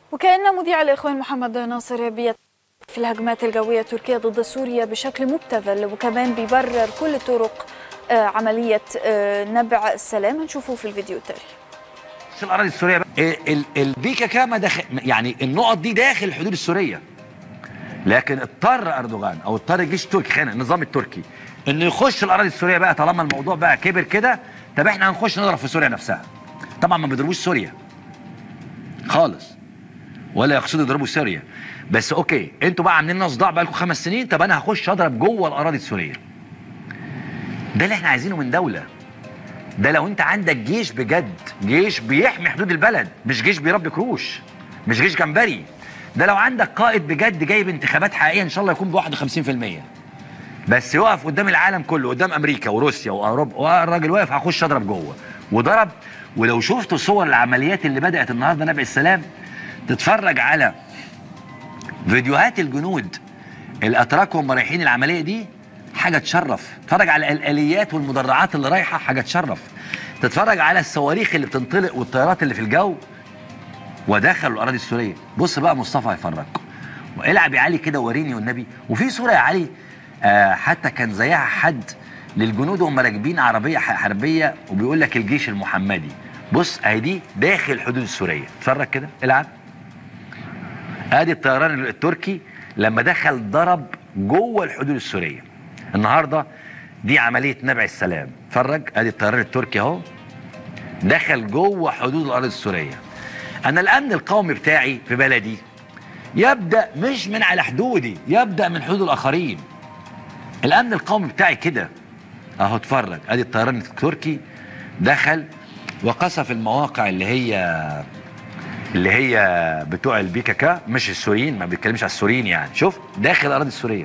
وكأن مذيع الإخوان محمد ناصر بيت في الهجمات الجوية التركية ضد سوريا بشكل مبتذل وكمان بيبرر كل طرق آه، عملية آه، نبع السلام هنشوفه في الفيديو التالي في الاراضي السوريه بقى ال- ال- البيكا كاما داخل يعني النقط دي داخل الحدود السوريه لكن اضطر اردوغان او اضطر الجيش التركي خلينا النظام التركي انه يخش الاراضي السوريه بقى طالما الموضوع بقى كبر كده طب احنا هنخش نضرب في سوريا نفسها طبعا ما بيضربوش سوريا خالص ولا يقصدوا يضربوا سوريا بس اوكي انتوا بقى عاملين لنا صداع بقى لكم خمس سنين طب انا هخش اضرب جوه الاراضي السوريه ده اللي احنا عايزينه من دوله ده لو انت عندك جيش بجد جيش بيحمي حدود البلد مش جيش بيربي كروش مش جيش جمبري ده لو عندك قائد بجد جايب انتخابات حقيقيه ان شاء الله يكون ب 51% بس يقف قدام العالم كله قدام امريكا وروسيا واوروبا والراجل واقف هخش اضرب جوه وضرب ولو شفتوا صور العمليات اللي بدات النهارده نبع السلام تتفرج على فيديوهات الجنود الاتراك وهم رايحين العمليه دي حاجه تشرف تتفرج على الاليات والمدرعات اللي رايحه حاجه تشرف تتفرج على الصواريخ اللي بتنطلق والطيارات اللي في الجو ودخلوا الاراضي السوريه بص بقى مصطفى هيفرجكم والعب يا علي كده وريني والنبي وفي صوره يا علي آه حتى كان زيها حد للجنود وهم راكبين عربيه ح- حربيه وبيقول لك الجيش المحمدي بص اهي دي داخل الحدود السوريه اتفرج كده العب ادي الطيران التركي لما دخل ضرب جوه الحدود السوريه النهارده دي عمليه نبع السلام اتفرج ادي الطيران التركي اهو دخل جوه حدود الارض السوريه انا الامن القومي بتاعي في بلدي يبدا مش من على حدودي يبدا من حدود الاخرين الامن القومي بتاعي كده اهو اتفرج ادي الطيران التركي دخل وقصف المواقع اللي هي اللي هي بتوع البيكاكا مش السوريين ما بيتكلمش على السوريين يعني شوف داخل الاراضي السوريه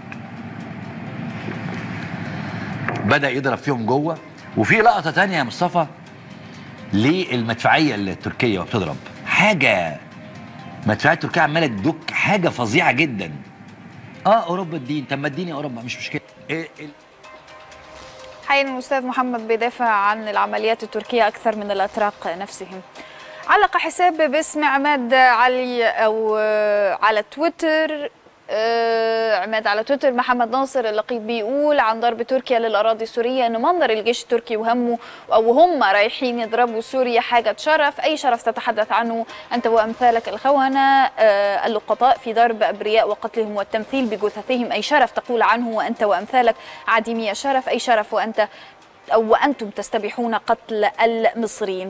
بدا يضرب فيهم جوه وفي لقطه تانية يا مصطفى للمدفعيه التركيه وبتضرب حاجه مدفعيه تركيه عماله تدك حاجه فظيعه جدا اه اوروبا الدين طب ما اديني اوروبا مش مشكله إيه ال- حقيقة الأستاذ محمد بيدافع عن العمليات التركية أكثر من الأتراك نفسهم علق حساب باسم عماد علي أو آه، على تويتر آه، عماد على تويتر محمد ناصر اللقيط بيقول عن ضرب تركيا للأراضي السورية أن منظر الجيش التركي وهمه أو هم رايحين يضربوا سوريا حاجة شرف أي شرف تتحدث عنه أنت وأمثالك الخونة آه، اللقطاء في ضرب أبرياء وقتلهم والتمثيل بجثثهم أي شرف تقول عنه وأنت وأمثالك عديمي الشرف أي شرف وأنت أو وأنتم تستبيحون قتل المصريين